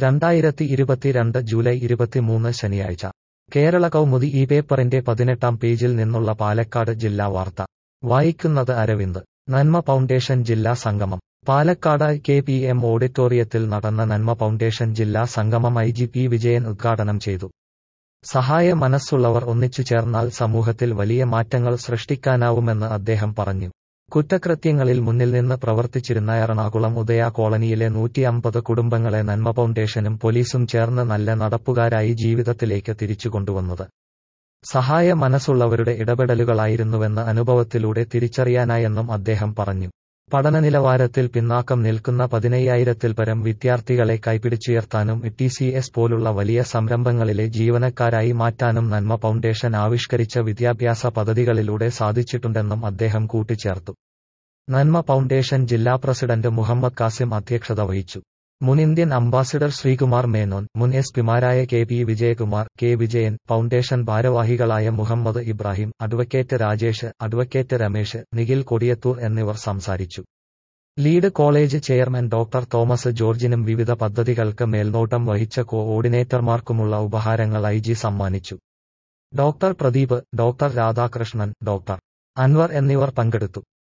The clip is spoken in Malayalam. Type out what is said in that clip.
രണ്ടായിരത്തി ഇരുപത്തിരണ്ട് ജൂലൈ ഇരുപത്തിമൂന്ന് ശനിയാഴ്ച കേരള കൗമുദി ഈ പേപ്പറിന്റെ പതിനെട്ടാം പേജിൽ നിന്നുള്ള പാലക്കാട് ജില്ലാ വാർത്ത വായിക്കുന്നത് അരവിന്ദ് നന്മ ഫൗണ്ടേഷൻ ജില്ലാ സംഗമം പാലക്കാട് കെ പി എം ഓഡിറ്റോറിയത്തിൽ നടന്ന നന്മ ഫൗണ്ടേഷൻ ജില്ലാ സംഗമം ഐ ജി പി വിജയൻ ഉദ്ഘാടനം ചെയ്തു സഹായ മനസ്സുള്ളവർ ഒന്നിച്ചു ചേർന്നാൽ സമൂഹത്തിൽ വലിയ മാറ്റങ്ങൾ സൃഷ്ടിക്കാനാവുമെന്ന് അദ്ദേഹം പറഞ്ഞു കുറ്റകൃത്യങ്ങളിൽ മുന്നിൽ നിന്ന് പ്രവർത്തിച്ചിരുന്ന എറണാകുളം ഉദയ കോളനിയിലെ നൂറ്റി അമ്പത് കുടുംബങ്ങളെ നന്മ ഫൗണ്ടേഷനും പോലീസും ചേർന്ന് നല്ല നടപ്പുകാരായി ജീവിതത്തിലേക്ക് തിരിച്ചുകൊണ്ടുവന്നത് സഹായ മനസ്സുള്ളവരുടെ ഇടപെടലുകളായിരുന്നുവെന്ന് അനുഭവത്തിലൂടെ തിരിച്ചറിയാനായെന്നും അദ്ദേഹം പറഞ്ഞു പഠന നിലവാരത്തിൽ പിന്നാക്കം നിൽക്കുന്ന പതിനയ്യായിരത്തിൽ പരം വിദ്യാർത്ഥികളെ കൈപിടിച്ചുയർത്താനും ടി സി എസ് പോലുള്ള വലിയ സംരംഭങ്ങളിലെ ജീവനക്കാരായി മാറ്റാനും നന്മ ഫൗണ്ടേഷൻ ആവിഷ്കരിച്ച വിദ്യാഭ്യാസ പദ്ധതികളിലൂടെ സാധിച്ചിട്ടുണ്ടെന്നും അദ്ദേഹം കൂട്ടിച്ചേർത്തു നന്മ ഫൗണ്ടേഷൻ ജില്ലാ പ്രസിഡന്റ് മുഹമ്മദ് കാസിം അധ്യക്ഷത വഹിച്ചു മുൻ ഇന്ത്യൻ അംബാസിഡർ ശ്രീകുമാർ മേനോൻ മുൻ എസ് പിമാരായ K P Vijayakumar K Vijayan foundation ഭാരവാഹികളായ മുഹമ്മദ് ഇബ്രാഹിം അഡ്വക്കേറ്റ് രാജേഷ് അഡ്വക്കേറ്റ് രമേശ് നിഖിൽ കൊടിയത്തൂർ എന്നിവർ സംസാരിച്ചു lead college chairman doctor Thomas ജോർജിനും വിവിധ പദ്ധതികൾക്ക് മേൽനോട്ടം വഹിച്ച കോഓർഡിനേറ്റർമാർക്കുമുള്ള ഉപഹാരങ്ങൾ ഐ ജി സമ്മാനിച്ചു doctor Pradeep doctor Radhakrishnan doctor Anwar എന്നിവർ പങ്കെടുത്തു